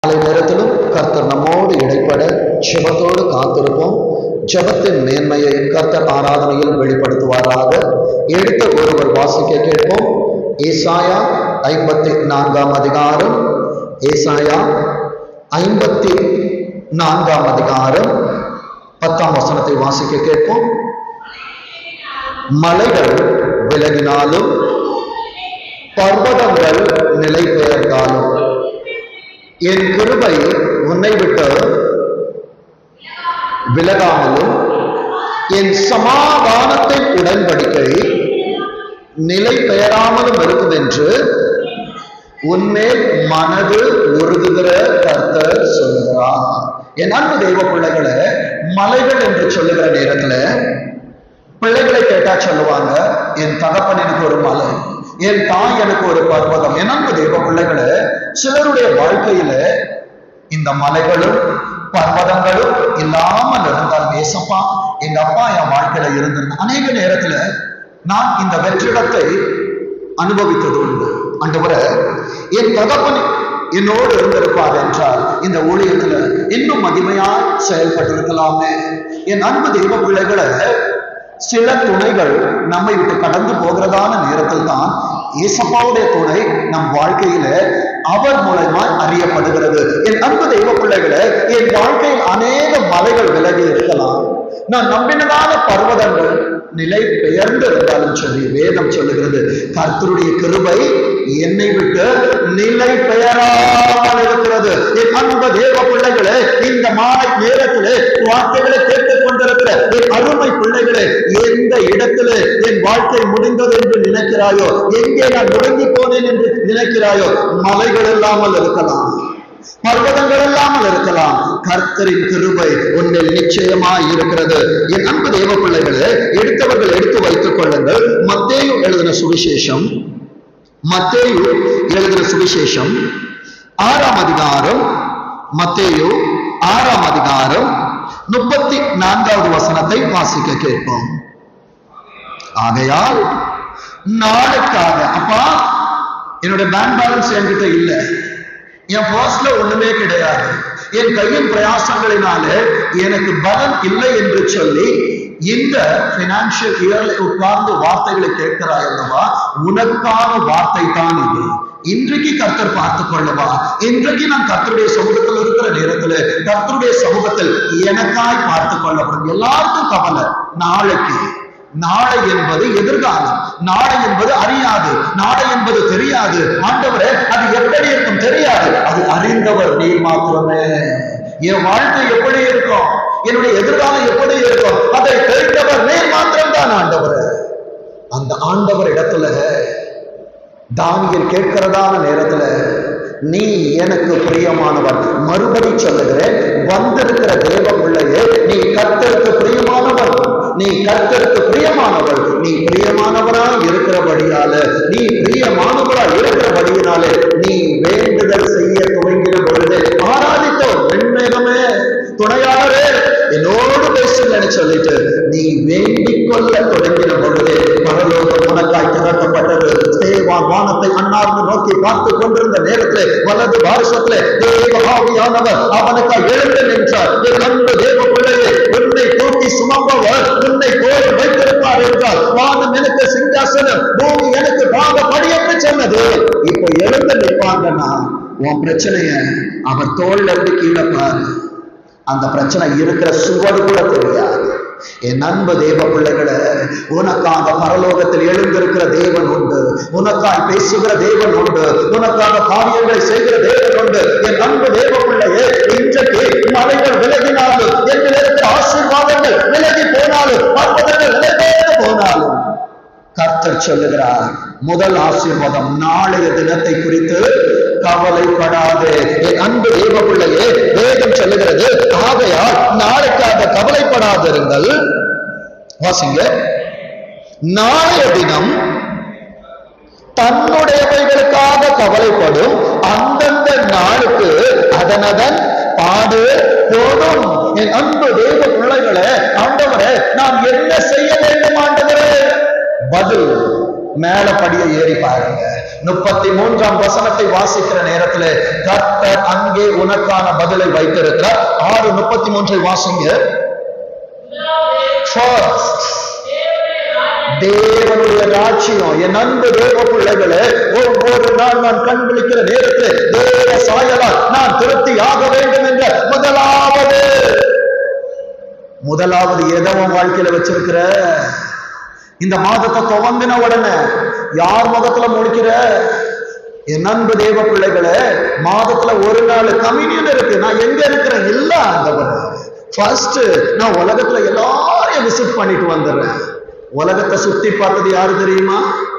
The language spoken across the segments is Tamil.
காலை நேரத்திலும் கர்த்தர் நம்மோடு இடைப்பட ஜெபத்தோடு காத்திருப்போம் ஜெபத்தின் மேன்மையை கர்த்தர் ஆராதனையில் வெளிப்படுத்துவாராக எடுத்த ஒருவர் வாசிக்க கேட்போம் ஏசாயா ஐம்பத்தி நான்காம் அதிகாரம் ஏசாயா ஐம்பத்தி நான்காம் அதிகாரம் பத்தாம் வசனத்தை வாசிக்க கேட்போம் மலைகள் விலகினாலும் பர்வதங்கள் நிலை பெயர்ந்தாலும் என் கிருபை உன்னை விட்டு விலகாமலும் என் சமாதானத்தின் உடன்படிக்கை நிலை பெயராமலும் இருக்கும் என்று உன்மேல் மனது உருகுகிற கர்த்தர் சொல்லுகிறார் என் அன்பு தெய்வ பிள்ளைகளை மலைகள் என்று சொல்லுகிற நேரத்துல பிள்ளைகளை கேட்டா சொல்லுவாங்க என் தகப்பன் எனக்கு ஒரு மலை என் தாய் எனக்கு ஒரு பர்வதம் என் அன்பு தெய்வ பிள்ளைகளை சிலருடைய வாழ்க்கையில இந்த மலைகளும் பர்வதங்களும் இல்லாமல் இருந்தால் ஏசப்பா எங்க அப்பா என் வாழ்க்கையில இருந்திருந்த அநேக நேரத்துல நான் இந்த வெற்றிடத்தை அனுபவித்தது உண்டு ஆண்டவரே என் தகப்பன் என்னோடு இருந்திருப்பார் என்றால் இந்த ஊழியத்துல இன்னும் மகிமையா செயல்பட்டிருக்கலாமே என் அன்பு தெய்வ பிள்ளைகளை சில துணைகள் நம்மை விட்டு கடந்து போகிறதான நேரத்தில் தான் ஏசப்பாவுடைய துணை நம் வாழ்க்கையில அவர் மூலமா அறியப்படுகிறது என் அன்பு தெய்வ பிள்ளைகளை என் வாழ்க்கையில் அநேக மலைகள் விலகி இருக்கலாம் நான் நம்பினதான பர்வதங்கள் நிலை பெயர்ந்து இருந்தாலும் சரி வேதம் சொல்லுகிறது கர்த்தருடைய கிருபை என்னை விட்டு நிலை பெயராமல் இருக்கிறது என் அன்பு தேவ பிள்ளைகளே இந்த மாலை நேரத்திலே வார்த்தைகளை கேட்டுக் கொண்டிருக்கிற என் அருமை பிள்ளைகளே எந்த இடத்திலே என் வாழ்க்கை முடிந்தது என்று நினைக்கிறாயோ எங்கே நான் முடங்கி போனேன் என்று நினைக்கிறாயோ மலைகள் இல்லாமல் இருக்கலாம் பர்வதங்கள் இல்லாமல் இருக்கலாம் கர்த்தரின் கிருபை உன்னில் நிச்சயமாய் இருக்கிறது என் அன்பு தேவ பிள்ளைகளே எடுத்தவர்கள் எடுத்து வைத்துக் கொள்ளுங்கள் மத்தேயு எழுதின சுவிசேஷம் மத்தேயு எழுதின சுவிசேஷம் ஆறாம் அதிகாரம் மத்தேயு ஆறாம் அதிகாரம் முப்பத்தி நான்காவது வசனத்தை வாசிக்க கேட்போம் ஆகையால் நாளுக்காக அப்பா என்னுடைய பேங்க் பேலன்ஸ் என்கிட்ட இல்லை என் பர்ஸ்ல ஒண்ணுமே கிடையாது என் கையின் பிரயாசங்களினாலே எனக்கு பலன் இல்லை என்று சொல்லி இந்த பினான்சியல் இயர்ல உட்கார்ந்து வார்த்தைகளை கேட்கிறாய் அல்லவா உனக்கான வார்த்தை தான் இது இன்றைக்கு கர்த்தர் பார்த்துக் கொள்ளவா இன்றைக்கு நான் கர்த்தருடைய சமூகத்தில் இருக்கிற நேரத்துல கர்த்தருடைய சமூகத்தில் எனக்காய் பார்த்துக் கொள்ளப்படும் எல்லாருக்கும் கவலை நாளைக்கு நாளை என்பது எதிர்காலம் நாளை என்பது அறியாது நாளை என்பது தெரியாது ஆண்டவரே அது எப்படி இருக்கும் தெரியாது அது அறிந்தவர் நீ மாத்திரமே என் வாழ்க்கை எப்படி இருக்கும் என்னுடைய எதிர்காலம் எப்படி இருக்கும் அதை தெரிந்தவர் நீ மாத்திரம்தான் ஆண்டவர் அந்த ஆண்டவர் இடத்துல தானியல் கேட்கிறதான நேரத்துல நீ எனக்கு பிரியமானவன் மறுபடி சொல்லுகிறேன் வந்திருக்கிற தேவ பிள்ளையே நீ கர்த்தருக்கு பிரியமானவன் நீ கர்த்தருக்கு பிரியமானவள் நீ பிரியமானவரா இருக்கிறபடியால நீ பிரியமானவரா இருக்கிறபடியினாலே நீ வேண்டுதல் செய்ய துவங்கின பொழுது ஆராதித்தோம் வெண்மேகமே துணையாளரே என்னோடு பேசுங்கன்னு சொல்லிட்டு நீ வேண்டிக் கொள்ள தொடங்கின பொழுது பரலோகம் உனக்காய் திறக்கப்பட்டது தேவான் வானத்தை அண்ணார்ந்து நோக்கி பார்த்து கொண்டிருந்த நேரத்திலே வலது பாரசத்திலே தேவ ஆவியானவர் அவனுக்காய் எழுந்து நின்றார் என் அன்பு தேவ பிள்ளையே உன்னை தூக்கி சுமப்பவர் உன்னை கோரி வைத்திருப்பார் என்றால் வானம் எனக்கு சிங்காசனம் பூமி எனக்கு பாவ படியென்று சொன்னது இப்போ எழுந்து நிற்பாங்கன்னா உன் பிரச்சனைய அவர் தோல்ல இருந்து கீழே பாரு அந்த பிரச்சனை இருக்கிற சுவடு கூட தெரியாது என் அன்பு தேவ பிள்ளைகளை உனக்காக பரலோகத்தில் எழுந்திருக்கிற தேவன் உண்டு உனக்காய் பேசுகிற தேவன் உண்டு உனக்காக காரியங்களை செய்கிற தேவன் உண்டு என் அன்பு தேவ பிள்ளையே இன்றைக்கு மலைகள் விலகினாலும் என்னில் இருக்கிற ஆசீர்வாதங்கள் விலகி போனாலும் பர்வதங்கள் விலகி போனாலும் கர்த்தர் சொல்லுகிறார் முதல் ஆசீர்வாதம் நாளைய தினத்தை குறித்து கவலைப்படாதே என் அன்பு தேவ பிள்ளையே வேதம் சொல்லுகிறது ஆகையால் நாளைக்காக கவலைப்படாதிருங்கள் வாசிங்க நாளைய தினம் தன்னுடையவைகளுக்காக கவலைப்படும் அந்தந்த நாளுக்கு அதனதன் பாடு போடும் என் அன்பு தேவ பிள்ளைகளே ஆண்டவரே நாம் என்ன செய்ய வேண்டும் ஆண்டவரே பதில் மேல படியை ஏறி பாருங்க முப்பத்தி மூன்றாம் வசனத்தை வாசிக்கிற நேரத்துல கர்த்தர் அங்கே உனக்கான பதிலை வைத்திருக்கிறார் ஆறு முப்பத்தி மூன்றை வாசிங்க First, தேவனுடைய ராட்சியம் என் அன்பு தேவ பிள்ளைகளே ஒவ்வொரு நாள் நான் கண் விழிக்கிற நேரத்தில் தேவ சாயலால் நான் திருப்தி ஆக வேண்டும் என்ற முதலாவது முதலாவது எதை உன் வாழ்க்கையில வச்சிருக்கிற இந்த மாதத்தை துவங்கின உடனே யார் முகத்துல முழிக்கிற என் அன்பு தேவ பிள்ளைகளே மாதத்துல ஒரு நாள் கம்யூனியன் இருக்கு நான் எங்க இருக்கிறேன் இல்ல ஆண்டவர் ஃபர்ஸ்ட் நான் உலகத்துல எல்லாரையும் விசிட் பண்ணிட்டு வந்துடுறேன் உலகத்தை சுத்தி பார்த்தது யாரு தெரியுமா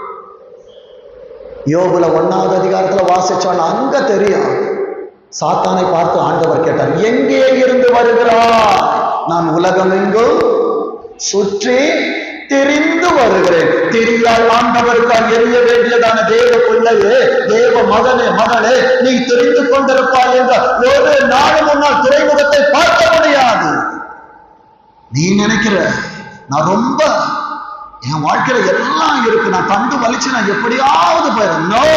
யோகுல ஒன்னாவது அதிகாரத்துல வாசிச்சோம் அங்க தெரியும் சாத்தானை பார்த்து ஆண்டவர் கேட்டார் எங்கே இருந்து வருகிறார் நான் உலகம் எங்கும் சுற்றி திரிந்து வருகிறேன் திரியால் ஆண்டவருக்கால் எரிய வேண்டியதான தேவ பிள்ளையே தேவ மகனே மகளே நீ தெரிந்து கொண்டிருப்பாய் என்ற ஒரு நாள் முன்னால் துறைமுகத்தை பார்க்க முடியாது நீ நினைக்கிற நான் ரொம்ப என் வாழ்க்கையில எல்லாம் இருக்கு நான் தண்டு வலிச்சு நான் எப்படியாவது போயிடும் நோ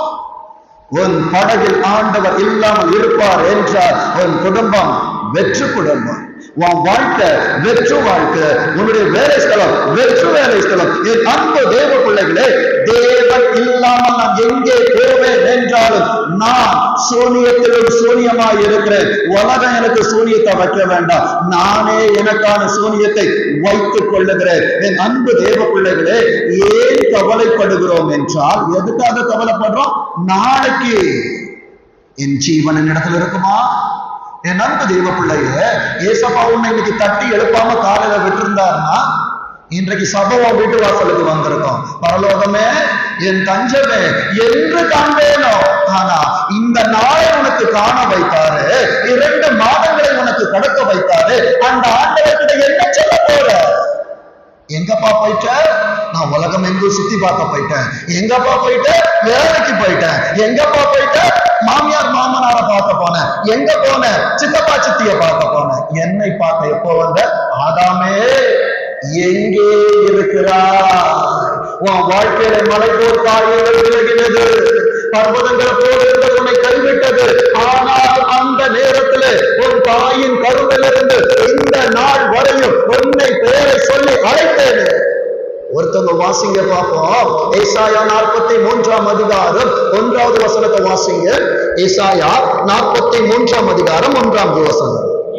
உன் படகில் ஆண்டவர் இல்லாமல் இருப்பார் என்றார் உன் குடும்பம் வெற்று குடும்பம் உன் வாழ்க்கை வெற்று வாழ்க்கை உன்னுடைய வேலை ஸ்தலம் வெற்று வேலை ஸ்தலம் என் அன்பு தேவ பிள்ளைகளே தேவன் இல்லாமல் நான் எங்கே போவேன் என்றாலும் நான் சூனியத்திலும் சூனியமாய் இருக்கிறேன் உலகம் எனக்கு சூனியத்தை வைக்க வேண்டாம் நானே எனக்கான சூனியத்தை வைத்துக் கொள்ளுகிறேன் என் அன்பு தேவ பிள்ளைகளே ஏன் கவலைப்படுகிறோம் என்றால் எதுக்காக கவலைப்படுறோம் நாளைக்கு என் ஜீவன் என்னிடத்தில் இருக்குமா என் அன்பு தெய்வ பிள்ளைய ஏசப்பா உன்னை இன்னைக்கு தட்டி எழுப்பாம காலையில விட்டிருந்தாருன்னா இன்றைக்கு சபவம் வீட்டு வாசலுக்கு வந்திருக்கோம் பரலோகமே என் தஞ்சமே என்று காண்பேனோ ஆனா இந்த நாளை உனக்கு காண வைத்தாரு இரண்டு மாதங்களை உனக்கு கடக்க வைத்தாரு அந்த ஆண்டவர்கிட்ட என்ன சொல்ல போற எங்கப்பா போயிட்ட நான் உலகம் எங்கும் சுத்தி பார்க்க போயிட்டேன் எங்கப்பா போயிட்ட வேலைக்கு போயிட்டேன் எங்கப்பா போயிட்ட மாமியார் மாமனார பார்க்க போனேன் எங்க போனேன் சித்தப்பா சித்திய பார்க்க போனேன் என்னை பார்க்க எப்போ வந்த ஆதாமே எங்கே இருக்கிறார் உன் வாழ்க்கையில மலை போர் காரியங்கள் விலகினது பர்வதங்கள் போல் இருந்த உன்னை கைவிட்டது ஆனால் அந்த நேரத்தில் உன் தாயின் கருவிலிருந்து இந்த நாள் வரையும் உன்னை பெயரை சொல்லி அழைத்தேன் ஒருத்தவங்க வாசிங்க பார்ப்போம் ஏசாயா நாற்பத்தி மூன்றாம் அதிகாரம் ஒன்றாவது வசனத்தை வாசிங்க ஏசாயா நாற்பத்தி மூன்றாம் அதிகாரம் ஒன்றாவது வசனம்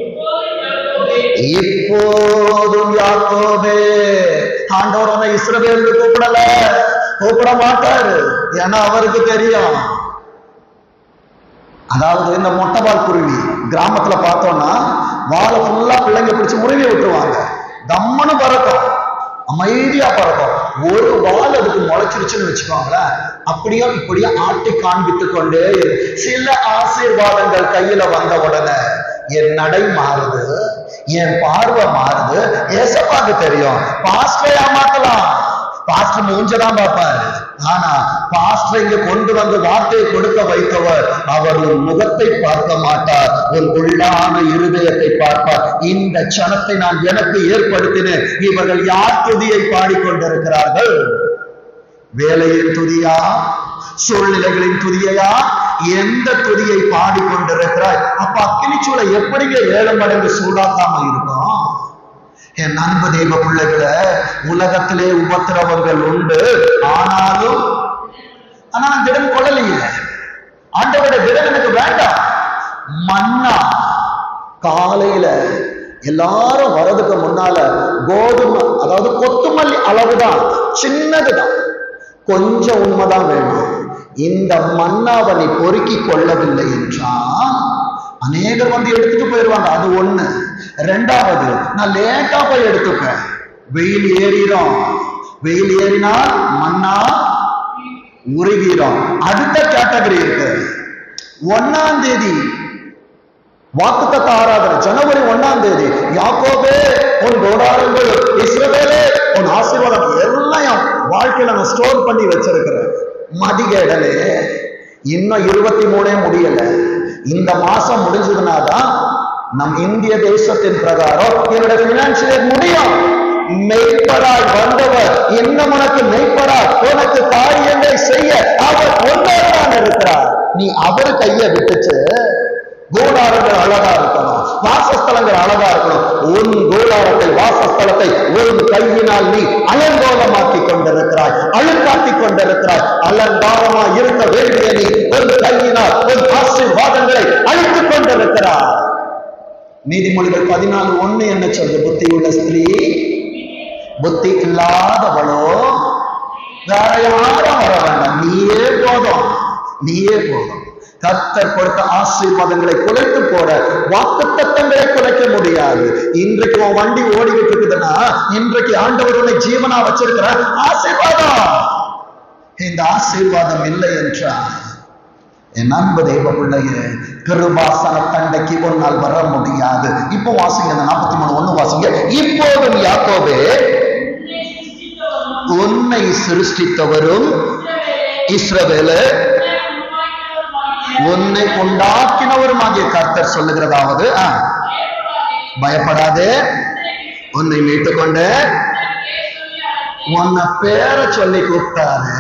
இப்போதும் யாக்கோபே ஆண்டவர் உன்னை இஸ்ரவேலுக்கு கூப்பிடல கூப்பிட மாட்டாரு ஏன்னா அவருக்கு தெரியும் அதாவது இந்த மொட்டைபால் குருவி கிராமத்துல பார்த்தோம்னா வாழை ஃபுல்லா பிள்ளைங்க பிடிச்சு முருவி விட்டுருவாங்க தம்மனு பறக்கும் அமைதியா பறக்கும் ஒரு வால் அதுக்கு முளைச்சிருச்சுன்னு வச்சுக்கோங்களேன் அப்படியோ இப்படியோ ஆட்டி காண்பித்து கொண்டே இரு. சில ஆசீர்வாதங்கள் கையில வந்த உடனே என் நடை மாறுது என் பார்வை மாறுது ஏசப்பாக்கு தெரியும் பாஸ்டரை ஏமாத்தலாம் பாஸ்டர் மூஞ்சதான் பார்ப்பாரு ஆனா பாஸ்டர் இங்க கொண்டு வந்து வார்த்தையை கொடுக்க வைத்தவர் அவர் உன் முகத்தை பார்க்க மாட்டார் உன் உள்ளான இருதயத்தை பார்ப்பார் இந்த சனத்தை நான் எனக்கு ஏற்படுத்தினேன் இவர்கள் யார் துதியை பாடிக்கொண்டிருக்கிறார்கள் வேலையின் துதியா சூழ்நிலைகளின் துதியையா எந்த துதியை பாடிக்கொண்டிருக்கிறாய் அப்ப அக்கினிச்சூளை எப்படிங்க ஏழு மடங்கு சூடாக்காம இருக்கும் என் அன்பு தெய்வ பிள்ளைகளை உலகத்திலே உபத்திரவங்கள் உண்டு ஆனாலும் ஆனா நான் திடம் கொள்ளலையே ஆண்டவருடைய திடம் எனக்கு வேண்டாம் மன்னா காலையில எல்லாரும் வரதுக்கு முன்னால கோதுமை அதாவது கொத்துமல்லி அளவுதான் சின்னதுதான் கொஞ்சம் உண்மைதான் வேணும் இந்த மன்னாவை நீ பொறுக்கி கொள்ளவில்லை என்றால் அநேகர் வந்து எடுத்துட்டு போயிடுவாங்க அது ஒண்ணு ரெண்டாவது நான் லேட்டா போய் எடுத்துப்பேன் வெயில் ஏறிடும் வெயில் ஏறினா மண்ணா உருகிறோம் அடுத்த கேட்டகரி இருக்கு ஒன்னாம் தேதி வாக்குத்தத்த ஆராதனை ஜனவரி ஒண்ணாம் தேதி யாக்கோபே உன் கோடாரங்கள் இஸ்ரவேலே உன் ஆசீர்வாதம் எல்லாம் என் வாழ்க்கையில நான் ஸ்டோர் பண்ணி வச்சிருக்கிறேன் மதிகேடலே இன்னும் இருபத்தி மூணே முடியல இந்த மாசம் முடிஞ்சதுனாதான் நம் இந்திய தேசத்தின் பிரகாரம் என்னோட பினான்சியல் முடியும் மெய்ப்பராய் வந்தவர் இன்னும் உனக்கு மெய்ப்பராய் உனக்கு காரியங்களை செய்ய அவர் ஒன்றோடு இருக்கிறார் நீ அவர் கையை விட்டுச்சு கூடாரங்கள் அழகா இருக்கணும் வாசஸ்தலங்கள் அழகா இருக்கணும் உன் கூடாரத்தை வாசஸ்தலத்தை உன் கையினால் நீ அலங்கோலமாக்கி கொண்டிருக்கிறாய் அழுக்காக்கி கொண்டிருக்கிறாய் அலங்காரமா இருக்க வேண்டிய நீ உன் கையினால் உன் ஆசீர்வாதங்களை அழித்துக் கொண்டிருக்கிறாய் நீதிமொழிகள் பதினாலு ஒண்ணு என்ன சொல்றது புத்தியுள்ள ஸ்திரீ புத்தி இல்லாதவளோ வேற யாரும் வர வேண்டாம் நீயே போதும் நீயே போதும் கர்த்தர் கொடுத்த ஆசீர்வாதங்களை குலைத்து போட வாக்குத்தத்தங்களை குலைக்க முடியாது இன்றைக்கு உன் வண்டி ஓடிக்கிட்டு இருக்குதுன்னா இன்றைக்கு ஆண்டவர் உன்னை ஜீவனா வச்சிருக்கிற ஆசீர்வாதம் இந்த ஆசீர்வாதம் இல்லை என்றால் என் அன்பு தெய்வ பிள்ளையே கிருபாசன தண்டைக்கு உன்னால் வர முடியாது இப்போ வாசிங்க அந்த நாற்பத்தி மூணு ஒண்ணு வாசிங்க இப்போதும் யாக்கோபே உன்னை சிருஷ்டித்தவரும் இஸ்ரவேலு உன்னை உண்டாக்கினவருமாகிய கர்த்தர் சொல்லுகிறதாவது ஆ, பயப்படாதே உன்னை மீட்டுக் கொண்டு உன்னை பேரை சொல்லி கூப்பிட்டாரு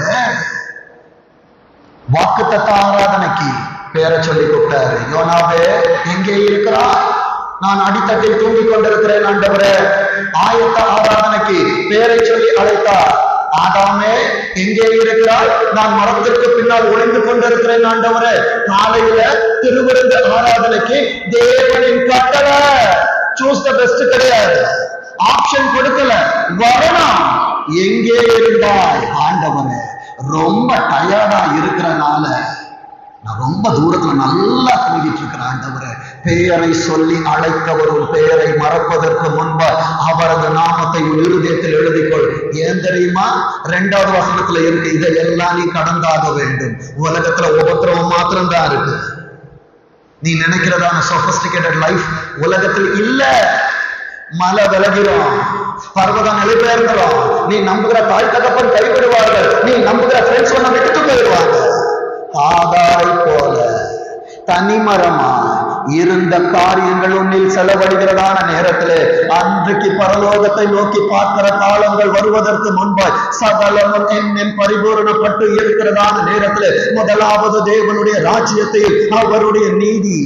வாக்குத்தத்த ஆராதனைக்கு பேரை சொல்லி கூப்பிட்டாரு யோனாவே எங்கே இருக்கிறாய் நான் அடித்தட்டில் தூங்கிக் கொண்டிருக்கிறேன் ஆண்டவரே ஆயத்த ஆராதனைக்கு பேரை சொல்லி அழைத்தார் ஆதாமே எங்கே இருக்கிறாய் நான் மரத்திற்கு பின்னால் ஒளிந்து கொண்டிருக்கிறேன் ஆண்டவரே காலையில திருவிருந்து ஆராதனைக்கு தேவனின் கட்டளை சூஸ் த பெஸ்ட் கிடையாது ஆப்ஷன் கொடுக்கல வரணும் எங்கே இருந்தாய் ஆண்டவரே ரொம்ப டயர்டா இருக்கிறனால நான் ரொம்ப தூரத்துல நல்லா தூங்கிட்டு இருக்கிறேன் ஆண்டவரே பெயரை சொல்லி அழைத்தவர் ஒரு பெயரை மறப்பதற்கு முன்பா அவரது நாமத்தை உன் இருதயத்தில் எழுதிக்கொள் ஏன் தெரியுமா ரெண்டாவது வசனத்துல இருக்கு இதையெல்லாம் நீ கடந்தாக வேண்டும் உலகத்துல உபத்திரவம் மாத்திரம்தான் இருக்கு நீ நினைக்கிறதான சொபஸ்டிகேட்டட் லைஃப் உலகத்தில் இல்ல மலை விலகிறோம் பர்வதம் நிலைபெயர்கிறோம் நீ நம்புகிற தாய் தகப்பன் கைவிடுவார்கள் நீ நம்புகிற ஃப்ரெண்ட்ஸ் ஒன்ன விட்டுட்டு போயிடுவாங்க ஆதாரை போல தனிமரமா இருந்த காரியங்கள் உன்னில் செலவழிகிறதான நேரத்திலே அன்றைக்கு பரலோகத்தை நோக்கி பார்க்கிற காலங்கள் வருவதற்கு முன்பாய் சகலமும் என்னில் பரிபூரணப்பட்டு இருக்கிறதான நேரத்திலே முதலாவது தேவனுடைய ராஜ்யத்தையும் அவருடைய நீதி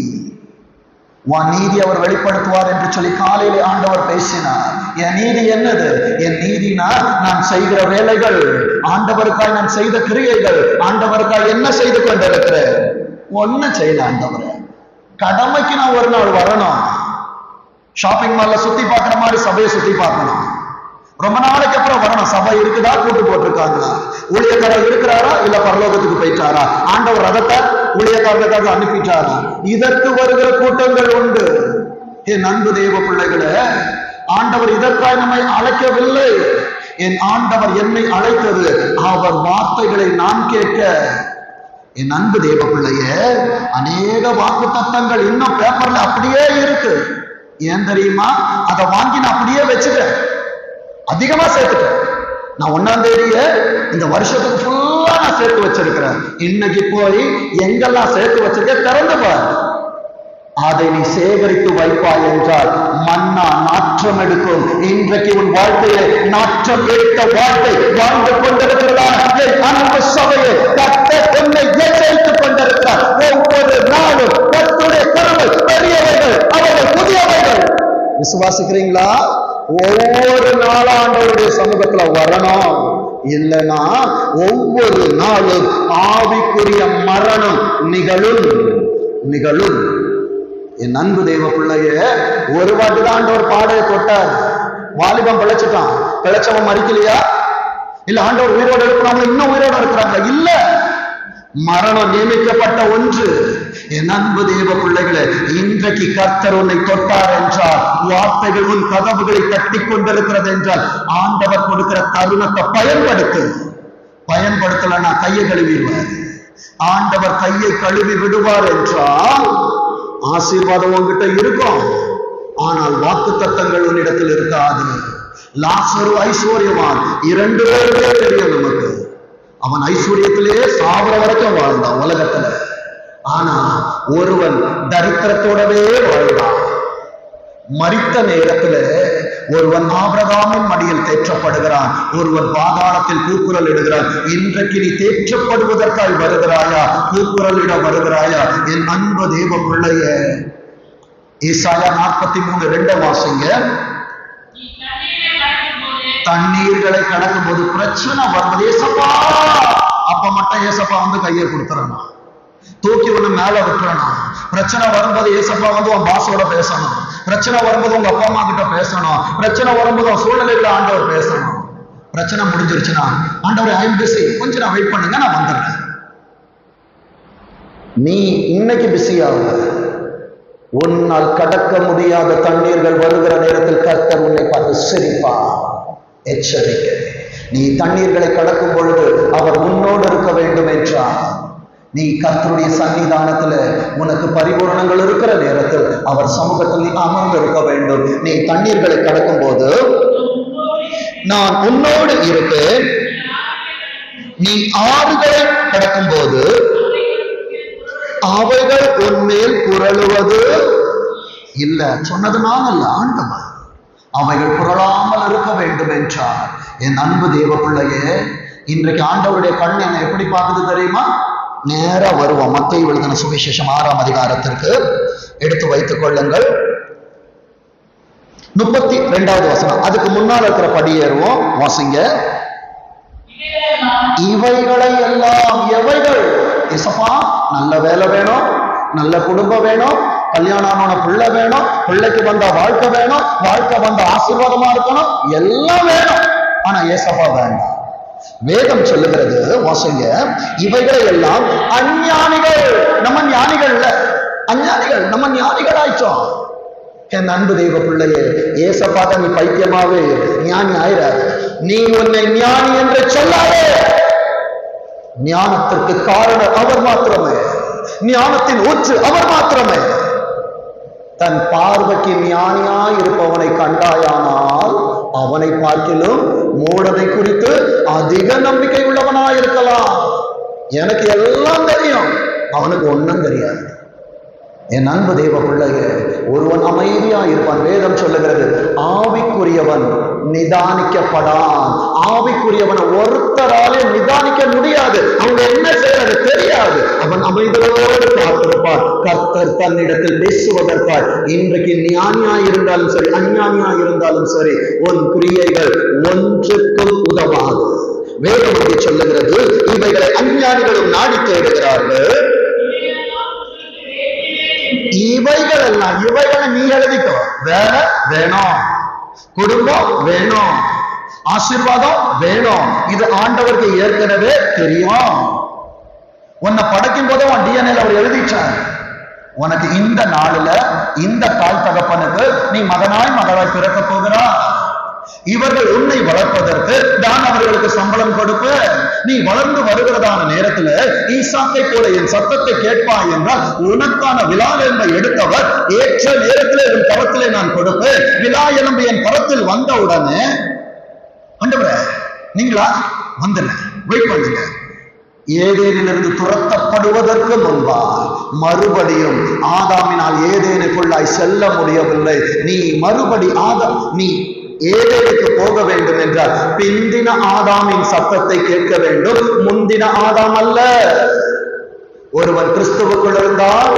உன் நீதி அவர் வெளிப்படுத்துவார் என்று சொல்லி காலையிலே ஆண்டவர் பேசினார் என் நீதி என்னது என் நீதினா நான் செய்கிற வேலைகள் ஆண்டவருக்காய் நான் செய்த கிரியைகள் ஆண்டவருக்காய் என்ன செய்து கொண்டிருக்கிறேன் ஒண்ணு செய்யல ஆண்டவர் கடமைக்கு நான் ஒரு நாள் வரணும் ஷாப்பிங் மால்ல சுத்தி பார்க்குற மாதிரி சபையை சுத்தி பார்க்கணும் ரொம்ப நாளைக்கு அப்புறம் வரணும் சபை இருக்குதா கூட்டு போட்டிருக்காங்களா ஊழியக்காரர் இருக்கிறாரா இல்ல பரலோகத்துக்கு போயிட்டாரா ஆண்டவர் ரதத்தை ஊழியக்காரர்களுக்காக அனுப்பிட்டாரா இதற்கு வருகிற கூட்டங்கள் உண்டு என் அன்பு தெய்வ பிள்ளைகளே ஆண்டவர் இதற்காக நம்மை அழைக்கவில்லை என் ஆண்டவர் என்னை அழைத்தது அவர் வார்த்தைகளை நான் கேட்க என் அன்பு தேவ பிள்ளையே அநேக வாக்கு தத்தங்கள் இன்னும் பேப்பர்ல அப்படியே இருக்கு ஏன் தெரியுமா அதை வாங்கி நான் அப்படியே வச்சுட்டேன் அதிகமா சேர்த்துட்டேன் நான் ஒன்னாம் தேதிய இந்த வருஷத்துக்கு ஃபுல்லா நான் சேர்த்து வச்சிருக்கிறேன் இன்னைக்கு போய் எங்கெல்லாம் சேர்த்து வச்சிருக்கேன் திறந்து பாரு அதை நீ சேகரித்து வைப்பாய் என்றால் மன்னா நாற்றம் எடுக்கும் இன்றைக்கு உன் வாழ்க்கையை நாற்றம் எடுத்த வாழ்க்கை வாழ்ந்து கொண்டிருக்கிறதா என் அன்பு சபையை கர்த்தர் உன்னை எச்சரித்துக் கொண்டிருக்கிறார் ஒவ்வொரு நாளும் கர்த்தருடைய கருங்கள் பெரியவைகள் அவர்கள் புதியவைகள் விசுவாசிக்கிறீங்களா ஒவ்வொரு நாளாண்டவருடைய சமூகத்துல வரணும் இல்லைன்னா ஒவ்வொரு நாளும் ஆவிக்குரிய மரணம் நிகழும் நிகழும் என் அன்பு தெய்வ பிள்ளைய ஒரு வாட்டி தான் ஆண்டவர் பாடையை தொட்டார் வாலிபம் பிழைச்சிட்டான் பிழைச்சவன் மறிக்கலையா இல்ல ஆண்டவர் உயிரோடு இருக்கிறாங்க இன்னும் உயிரோடு இருக்கிறாங்க இல்ல மரணம் நியமிக்கப்பட்ட ஒன்று என் அன்பு தேவ பிள்ளைகளே இன்றைக்கு கர்த்தர் உன்னை தொட்டார் என்றால் வார்த்தைகள் உன் கதவுகளை தட்டி கொண்டிருக்கிறது என்றால் ஆண்டவர் கொடுக்கிற தருணத்தை பயன்படுத்து பயன்படுத்தலைன்னா கையை கழுவிடுவார் ஆண்டவர் கையை கழுவி விடுவார் என்றால் ஆசீர்வாதம் உன்கிட்ட இருக்கும் ஆனால் வாக்கு தத்தங்கள் உன்னிடத்தில் இருக்காது லாசரு ஐஸ்வர்யவான் இரண்டு பேருமே தெரியும் நமக்கு அவன் ஐஸ்வர்யத்திலே சாவர வரைக்கும் வாழ்ந்தான் உலகத்துல ஆனா ஒருவன் தரித்திரத்தோடவே வாழ்ந்தான் மரித்த நேரத்துல ஒருவன் ஆபிரகாமின் மடியில் தேற்றப்படுகிறான் ஒருவன் பாதாளத்தில் கூக்குரல் இடுகிறான் இன்றைக்கு நீ தேற்றப்படுவதற்காய் வருகிறாயா கூக்குரல் இட வருகிறாயா என் அன்பு தேவ பிள்ளைய ஈசாயா நாற்பத்தி மூணு ரெண்ட வாசிங்க தண்ணீர்களை கடக்கும் போது பிரச்சனை வருவது ஏசப்பா அப்ப மட்டும் ஏசப்பா வந்து கையை கொடுத்துறணும் தூக்கி ஒண்ணு மேல விட்டுறணும் பிரச்சனை வரும்போது ஏசப்பா வந்து உன் பாஸோட பேசணும் பிரச்சனை வரும்போது உங்க அப்பா அம்மா கிட்ட பேசணும் பிரச்சனை வரும்போது உன் சூழ்நிலையில ஆண்டவர் பேசணும் பிரச்சனை முடிஞ்சிருச்சுன்னா ஆண்டவர் ஐம் பிஸி கொஞ்சம் நான் வெயிட் பண்ணுங்க நான் வந்துடுறேன் நீ இன்னைக்கு பிஸி ஆகுது உன்னால் கடக்க முடியாத தண்ணீர்கள் வருகிற நேரத்தில் கர்த்தர் உன்னை பார்த்து சிரிப்பா எச்சரிக்கை நீ தண்ணீர்களை கடக்கும் பொழுது அவர் உன்னோடு இருக்க வேண்டும் என்றார் நீ கர்த்தருடைய சன்னிதானத்துல உனக்கு பரிபூரணங்கள் இருக்கிற நேரத்தில் அவர் சமூகத்தில் நீ அமர்ந்து இருக்க வேண்டும் நீ தண்ணீர்களை கடக்கும் போது நான் உன்னோடு இருப்பேன் நீ ஆறுகளை கடக்கும் போது அவைகள் உன்மேல் புரளுவது இல்ல சொன்னது நான் அல்ல ஆண்டவன் அவைகள் புரளாமல் இருக்க வேண்டும் என்றார் என் அன்பு தேவ பிள்ளையே இன்றைக்கு ஆண்டவருடைய கண் என்னை எப்படி பார்க்குது தெரியுமா நேரா வருவோம் மத்திய எழுதின சுவிசேஷம் ஆறாம் அதிகாரத்திற்கு எடுத்து வைத்துக் கொள்ளுங்கள் முப்பத்தி ரெண்டாவது வசனம் அதுக்கு முன்னால் இருக்கிற படியேறுவோம் வாசிங்க இவைகளை எல்லாம் எவைகள் இசப்பா நல்ல வேலை வேணும் நல்ல குடும்பம் வேணும் கல்யாணம் ஆன பிள்ளை வேணும் பிள்ளைக்கு வந்த வாழ்க்கை வேணும் வாழ்க்கை வந்த ஆசீர்வாதமா இருக்கணும் எல்லாம் வேணும் ஆனா ஏசப்பா வேண்டாம் வேதம் சொல்லுகிறது வாசிங்க இவைகளை எல்லாம் அஞ்ஞானிகள் நம்ம ஞானிகள் இல்ல அஞ்ஞானிகள் நம்ம ஞானிகள் ஆயிட்டோம் என் அன்பு தெய்வ பிள்ளையே ஏசப்பாத நீ பைத்தியமாவே இரு. ஞானி ஆயிர நீ உன்னை ஞானி என்று சொல்லாதே ஞானத்திற்கு காரணம் அவர் மாத்திரமே ஞானத்தின் ஊற்று அவர் மாத்திரமே தன் பார்வைக்கு ஞானியாய் இருப்பவனை கண்டாயானால் அவனை பார்க்கிலும் மூடனை குறித்து அதிக நம்பிக்கை உள்ளவனாய் இருக்கலாம் எனக்கு எல்லாம் தெரியும் அவனுக்கு ஒண்ணும் தெரியாது என் அன்பு தெய்வ பிள்ளையே ஒருவன் அமைதியா இருப்பான் வேதம் சொல்லுகிறது ஆவிக்குரியவன் நிதானிக்கப்படான் ஆவிக்குரியவனை ஒருத்தராலே நிதானிக்க முடியாது அவங்க என்ன செய்யறது தெரியாது அவன் அமைதியோடு காத்திருப்பான் கர்த்தர் தன்னிடத்தில் பேசுவதற்காய் இன்றைக்கு ஞானியா இருந்தாலும் சரி அஞ்ஞானியா இருந்தாலும் சரி உன் கிரியைகள் ஒன்றுக்கும் உதவாது வேதம் அப்படி சொல்லுகிறது இவைகளை அஞ்ஞானிகளும் நாடி தேடுகிறார்கள் இவைகள் எல்லாம் இவைகளை நீ எழுதிக்கோ வேலை வேணும் குடும்பம் வேணும் ஆசீர்வாதம் வேணும் இது ஆண்டவருக்கு ஏற்கனவே தெரியும் உன்னை படைக்கும் போது உன் டிஎன்ஏல அவர் எழுதிச்சார் உனக்கு இந்த நாளுல இந்த தாய் தகப்பனுக்கு நீ மகனாய் மகளாய் பிறக்க போகிறா இவர்கள் உன்னை வளர்ப்பதற்கு நான் அவர்களுக்கு சம்பளம் கொடுப்பேன் நீ வளர்ந்து வருகிறதான நேரத்துல ஈசாக்கை போல என் சத்தத்தை கேட்பாய் என்றால் உனக்கான விழா எலும்பை எடுத்தவர் ஏற்ற நேரத்திலே உன் கரத்திலே நான் கொடுப்பேன் விழா எலும்பு என் கரத்தில் வந்த உடனே ஆண்டவரே நீங்களா வந்துடுங்க வெயிட் பண்ணுங்க ஏதேனிலிருந்து துரத்தப்படுவதற்கு முன்பாய் மறுபடியும் ஆதாமினால் ஏதேனுக்குள்ளாய் செல்ல முடியவில்லை நீ மறுபடி ஆதாம் நீ ஏதேனுக்கு போக வேண்டும் என்றால் பிந்தின ஆதாமின் சத்தத்தை கேட்க வேண்டும் முந்தின ஆதாம் அல்ல ஒருவன் கிறிஸ்துவுக்குள் இருந்தால்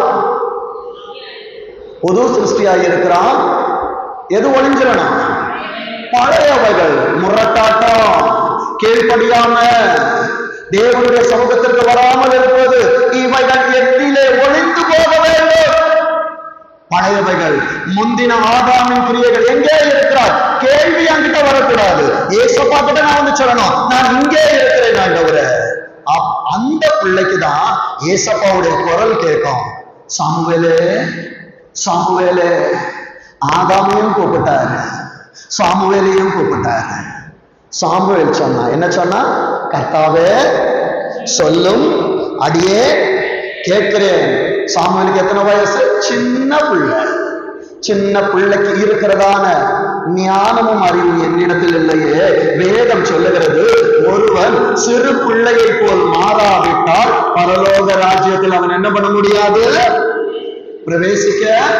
புது சிருஷ்டியாய் இருக்கிறான் எது ஒளிஞ்சிடணும் பழையவைகள் முரட்டாட்டம் கீழ்ப்படியாம தேவனுடைய சமூகத்திற்கு வராமல் இருப்பது இவைகள் எட்டிலே ஒளிந்து போக வேண்டும் பழையவைகள் முந்தின ஆதாமின் கிரியைகள் எங்கே இருக்கிறார் கேள்வி என்கிட்ட வரக்கூடாது ஏசப்பா கிட்ட நான் வந்து சொல்லணும் நான் இங்கே இருக்கிறேன் ஆண்டவரே அப்- அந்த பிள்ளைக்கு தான் ஏசப்பாவுடைய குரல் கேட்கும் சாமுவேலே சாமுவேலே ஆதாமையும் கூப்பிட்டாரு சாமுவேலையும் கூப்பிட்டாரு சாமுவேல் சொன்னா என்ன சொன்னா கர்த்தாவே சொல்லும் அடியே கேட்கிறேன் சாமுவேலுக்கு எத்தனை வயசு சின்ன பிள்ளை சின்ன பிள்ளைக்கு இருக்கிறதான ஞானமும் அறிவும் என்னிடத்தில் இல்லையே வேதம் சொல்லுகிறது ஒருவன் சிறு பிள்ளையை போல் மாறாவிட்டால் பரலோக ராஜ்யத்தில் அவன் என்ன பண்ண முடியாது பிரவேசிக்க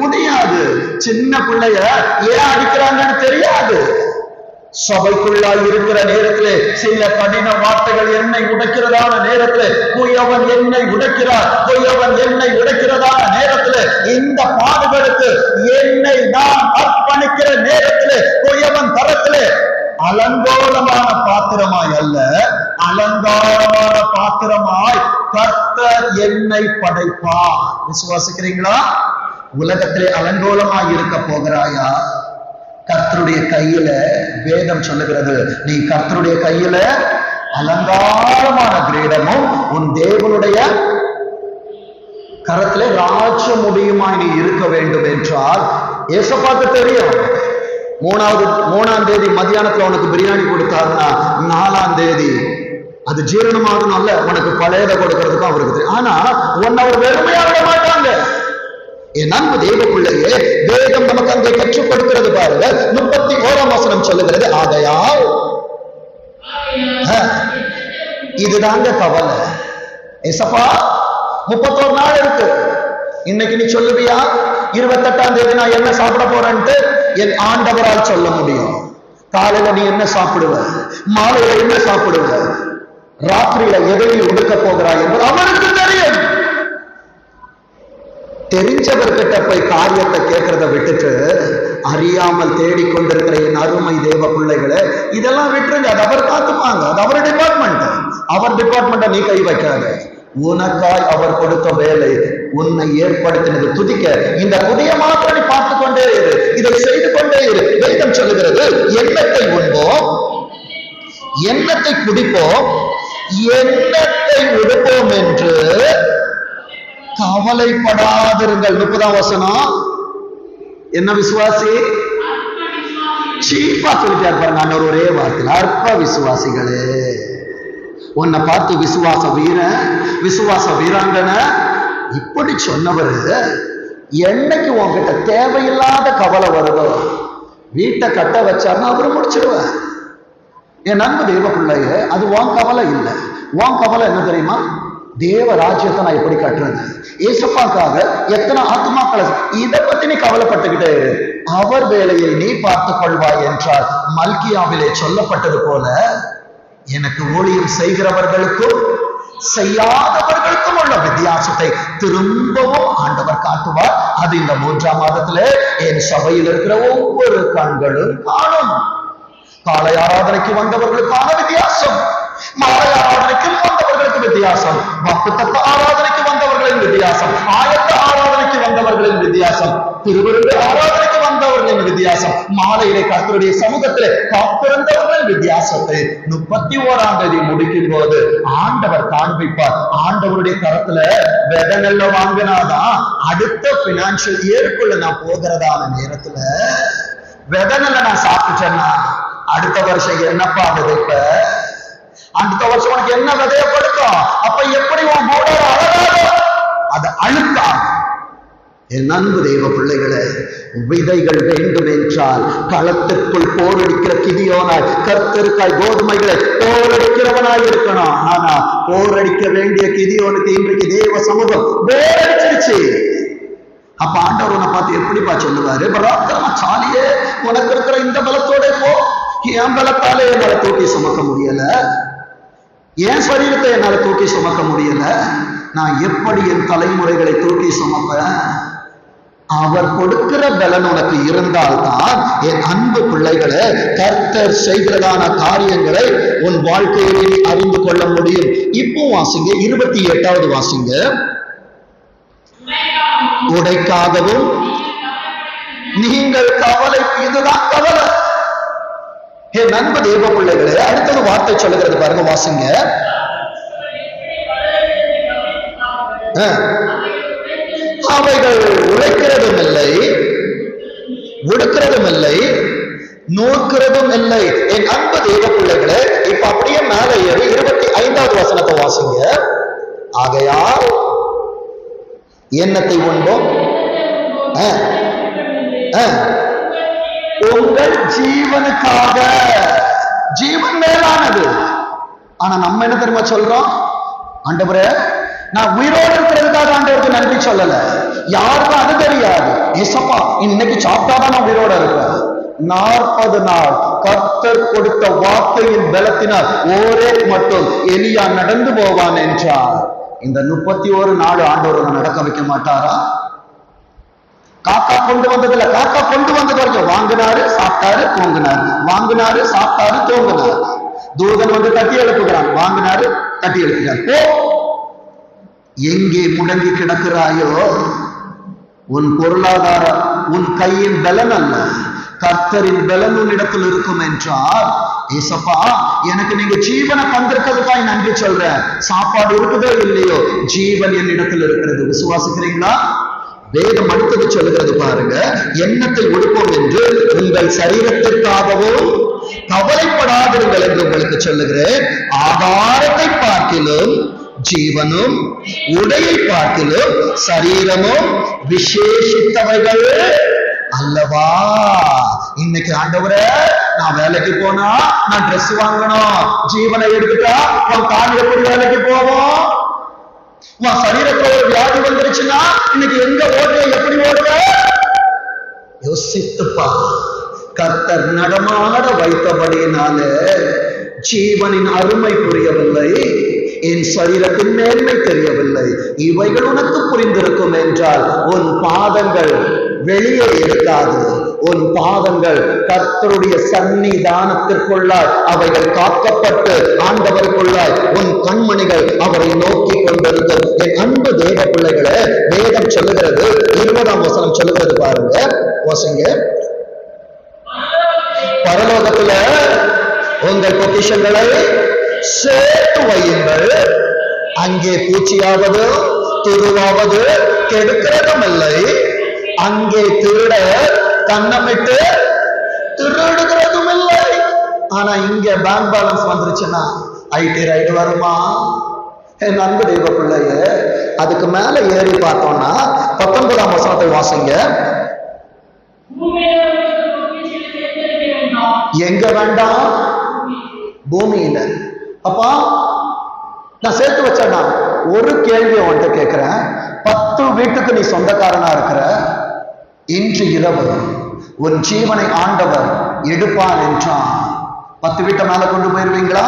முடியாது சின்ன பிள்ளைய ஏன் அடிக்கிறாங்கன்னு தெரியாது சபைக்குள்ளாய் இருக்கிற நேரத்திலே சில கடின வார்த்தைகள் என்னை உடைக்கிறதான நேரத்திலே குயவன் என்னை உடைக்கிறார் குயவன் என்னை உடைக்கிறதான நேரத்திலே இந்த பாடுகளுக்கு என்னை நான் அர்ப்பணிக்கிற நேரத்திலே குயவன் தரத்திலே அலங்கோலமான பாத்திரமாய் அல்ல அலங்காரமான பாத்திரமாய் கர்த்தர் என்னை படைப்பார் விசுவாசிக்கிறீங்களா உலகத்திலே அலங்கோலமாய் இருக்க போகிறாயா கர்த்தருடைய கையில வேதம் சொல்லுகிறது நீ கர்த்தருடைய கையில அலங்காரமான கிரீடமும் உன் தேவனுடைய கரத்திலே ராஜ முடியுமாய் நீ இருக்க வேண்டும் என்றால் ஏசப்பாக்கு தெரியும் மூணாவது மூணாம் தேதி மத்தியானத்துல உனக்கு பிரியாணி கொடுத்தாருன்னா நாலாம் தேதி அது ஜீரணமாகணும் அல்ல உனக்கு பழையதை கொடுக்கறதுக்கும் அவருக்கு தெரியும் ஆனா உன்னை அவர் வெறுமையா விட மாட்டாங்க என் அன்பு தெய்வ பிள்ளையே வேதம் நமக்கு அங்கே கற்றுக் கொடுக்கிறது பாருங்க முப்பத்தி ஓராம் வசனம் சொல்லுகிறது ஆகையால் ஆஹ், இதுதாங்க கவலை ஏசப்பா முப்பத்தோரு நாள் இருக்கு இன்னைக்கு நீ சொல்லுவியா இருபத்தெட்டாம் தேதி நான் என்ன சாப்பிட போறேன்ட்டு என் ஆண்டவரால் சொல்ல முடியும் காலையில நீ என்ன சாப்பிடுவ மாலையில என்ன சாப்பிடுவ ராத்திரியில எதை நீ உடுக்க போகிறாய் என்பது அவனுக்கு தெரியும் தெரிஞ்சவர்கிட்ட போய் காரியத்தை கேட்கறத விட்டுட்டு அறியாமல் தேடிக்கொண்டிருக்கிற என் அருமை தேவ பிள்ளைகளை இதெல்லாம் விட்டுருங்க அது அவர் பார்த்துப்பாங்க அது அவர் டிபார்ட்மெண்ட் அவர் டிபார்ட்மெண்ட்டை நீ கை வைக்காத உனக்காய் அவர் கொடுத்த வேலை உன்னை ஏற்படுத்தினது துதிக்க இந்த புதிய மாத்திரம் நீ பார்த்து கொண்டே இரு இதை செய்து கொண்டே இரு வேதம் சொல்லுகிறது எண்ணத்தை உண்போம் எண்ணத்தை குடிப்போம் எண்ணத்தை உடுப்போம் என்று கவலைப்படாதிருங்கள் முப்பதாம் வசனம் என்ன விசுவாசி சீப்பா சொல்லிட்டார் பாருங்க நான் ஒரே வார்த்தையில் அற்ப விசுவாசிகளே உன்னை பார்த்து விசுவாச வீரன் விசுவாச வீராங்கனை இப்படி சொன்னவர் என்னைக்கு உன்கிட்ட தேவையில்லாத கவலை வருதோ வீட்டை கட்ட வச்சாருன்னா அவரு முடிச்சிடுவார் என் நண்பு தேவ பிள்ளைய அது உன் கவலை இல்லை உன் கவலை என்ன தெரியுமா தேவ ராஜ்யத்தை நான் எப்படி கட்டுறது ஏசப்பாக்காக எத்தனை ஆத்மாக்களை இதை பத்தி நீ கவலைப்பட்டுக்கிட்டே இரு அவர் வேலையை நீ பார்த்துக் கொள்வாய் என்றால் மல்கியாவிலே சொல்லப்பட்டது போல எனக்கு ஊழியம் செய்கிறவர்களுக்கும் செய்யாதவர்களுக்கும் உள்ள வித்தியாசத்தை திரும்பவும் ஆண்டவர் காட்டுவார் அது இந்த மூன்றாம் மாதத்திலே என் சபையில் இருக்கிற ஒவ்வொரு கண்களும் காணும் காலை ஆராதனைக்கு வந்தவர்களுக்கான வித்தியாசம் மாலை ஆராதனைக்கு வந்தவர்களுக்கு வித்தியாசம் வாக்குத்தத்த ஆராதனைக்கு வந்தவர்களின் வித்தியாசம் ஆயத்த ஆராதனைக்கு வந்தவர்களின் வித்தியாசம் திருவிருந்து ஆராதனைக்கு வந்தவர்களின் வித்தியாசம் மாலையிலே கர்த்தருடைய சமூகத்திலே காத்திருந்தவர்களின் வித்தியாசத்தை முப்பத்தி ஓராம் தேதி முடிக்கும் போது ஆண்டவர் காண்பிப்பார் ஆண்டவருடைய கரத்துல விதை நெல்ல வாங்கினாதான் அடுத்த பினான்சியல் இயருக்குள்ள நான் போகிறதான நேரத்துல விதை நெல்ல நான் சாப்பிட்டேன்னா அடுத்த வருஷம் என்னப்பா விதைப்ப அடுத்த வருஷம் உனக்கு என்ன விதைய கொடுக்கும் அப்ப எப்படி உன் போர்டர் அழகாக அது அழுக்காக என் அன்பு தெய்வ பிள்ளைகளே விதைகள் வேண்டும் என்றால் களத்திற்குள் போரடிக்கிற கிதியோனாய் கர்த்தருக்காய் கோதுமைகளை போரடிக்கிறவனாய் இருக்கணும் ஆனா போரடிக்க வேண்டிய கிதியோனுக்கு இன்றைக்கு தேவ சமூகம் போரடிச்சிருச்சு அப்ப ஆண்டவர் உன்னை பார்த்து எப்படிப்பா சொல்லுவாரு பராக்கிரம சாலியே உனக்கு இருக்கிற இந்த பலத்தோட போ என் பலத்தாலே என்னால தூக்கி சுமக்க முடியல என் சரீரத்தை என்னால தூக்கி சுமக்க முடியல நான் எப்படி என் தலைமுறைகளை தூக்கி சுமப்பேன் அவர் கொடுக்கிற பலன் உனக்கு இருந்தால்தான் என் அன்பு பிள்ளைகளை கர்த்தர் செய்கிறதான காரியங்களை உன் வாழ்க்கையில் நீ அறிந்து கொள்ள முடியும் இப்போ வாசிங்க இருபத்தி எட்டாவது வாசிங்க உடைக்காகவும் நீங்கள் கவலை இதுதான் கவலை என் நண்பு தேவ பிள்ளைகளே அடுத்தது வார்த்தை சொல்லுகிறது பாருங்க வாசிங்க ஆ. அவைகள் உழைக்கிறதும் இல்லை உடுக்கிறதும் இல்லை நூற்கிறதும் இல்லை என் அன்பு தேவ பிள்ளைகளே இப்ப அப்படியே மேலே ஏறி இருபத்தி ஐந்தாவது வசனத்தை வாசிங்க ஆகையால் எண்ணத்தை உண்போம் ஆ. ஆ. உங்கள் ஜீவனுக்காக ஜீவன் மேலானது ஆனா நம்ம என்ன தெரியுமா சொல்றோம் ஆண்டவரே நான் உயிரோடு இருக்கிறதுக்காக ஆண்டவருக்கு நன்றி சொல்லல யாருக்கும் அது தெரியாது இன்னைக்கு சாப்பிட்டாதான் நான் உயிரோட இருப்பேன் நாற்பது நாள் கர்த்தர் கொடுத்த வார்த்தையின் பலத்தினால் ஒரே மட்டும் எலியா நடந்து போவான் என்றார் இந்த முப்பத்தி ஒரு நாள் ஆண்டவர் நடக்க வைக்க மாட்டாரா காக்கா கொண்டு வந்ததுல காக்கா கொண்டு வந்தது வரைக்கும் வாங்கினாரு சாப்பிட்டாரு தூங்கினாரு வாங்கினாரு சாப்பிட்டாரு தூங்கினாரு தூதன் வந்து தட்டி எழுப்புகிறான் வாங்கினாரு தட்டி எழுப்புகிறார் போ எங்கே முடங்கி கிடக்கிறாயோ உன் பொருளாதார உன் கையின் பலன் அல்ல கர்த்தரின் பலன் உன்னிடத்தில் இருக்கும் என்றால் ஏசப்பா எனக்கு நீங்க ஜீவனை தந்திருக்கிறதுக்காய் நன்றி சொல்றேன் சாப்பாடு இருக்குதோ இல்லையோ ஜீவன் என்னிடத்தில் இருக்கிறது விசுவாசிக்கிறீங்களா வேதம் அடுத்தது சொல்லுகிறது பாருங்க எண்ணத்தை ஒடுப்போம் என்று உங்கள் சரீரத்திற்காகவும் கவலைப்படாதிருங்கள் என்று உங்களுக்கு சொல்லுகிறேன் ஆகாரத்தை பார்க்கிலும் ஜீவனும் உடையை பார்க்கிலும் சரீரமும் விசேஷித்தவைகள் அல்லவா இன்னைக்கு ஆண்டவரே நான் வேலைக்கு போனா நான் Dress வாங்கணும் ஜீவனை எடுத்துட்டா உன் கால் எப்படி வேலைக்கு போவோம் உன் சரீரத்துல ஒரு வியாதி வந்துருச்சுன்னா இன்னைக்கு எங்க ஓடுற எப்படி ஓடுற யோசித்துப்பா கர்த்தர் நடமாட வைத்தபடியினால ஜீவனின் அருமை புரியவில்லை என் சரீரத்தின் மேன்மை தெரியவில்லை இவைகள் உனக்கு புரிந்திருக்கும் என்றால் உன் பாதங்கள் வெளியே இருக்காது உன் பாதங்கள் கர்த்தருடைய சன்னிதானத்திற்குள்ளாய் அவைகள் காக்கப்பட்டு ஆண்டவருக்குள்ளாய் உன் கண்மணிகள் அவரை நோக்கி கொண்டிருக்கும் என் அன்பு தேவ பிள்ளைகளை வேதம் சொல்லுகிறது இருபதாம் வசனம் சொல்லுகிறது பாருங்க வசங்க பரலோகத்துல உங்கள் பொக்கிஷங்களை சேர்த்து வையுங்கள் அங்கே பூச்சியாவது துருவாவது கெடுக்கிறதும் இல்லை அங்கே திருட கண்ணமிட்டு திருடுகிறதும் இல்லை ஆனா இங்க பேங்க் பேலன்ஸ் வந்துருச்சுன்னா ஐடி ரைடு வருமா என் அன்பு தெய்வ பிள்ளைய அதுக்கு மேல ஏறி பார்த்தோம்னா பத்தொன்பதாம் வசனத்தை வாசிங்க பூமியிலே உள்ள பொக்கிஷங்களை சேர்த்திருக்க வேண்டாம். எங்க வேண்டாம் பூமியில அப்பா நான் சேர்த்து வச்சேன்னா ஒரு கேள்வி உன்கிட்ட கேட்கிறேன் பத்து வீட்டுக்கு நீ சொந்தக்காரனா இருக்கிற இன்று இரவு உன் ஜீவனை ஆண்டவர் எடுப்பான் என்றான் பத்து வீட்டை மேல கொண்டு போயிருவீங்களா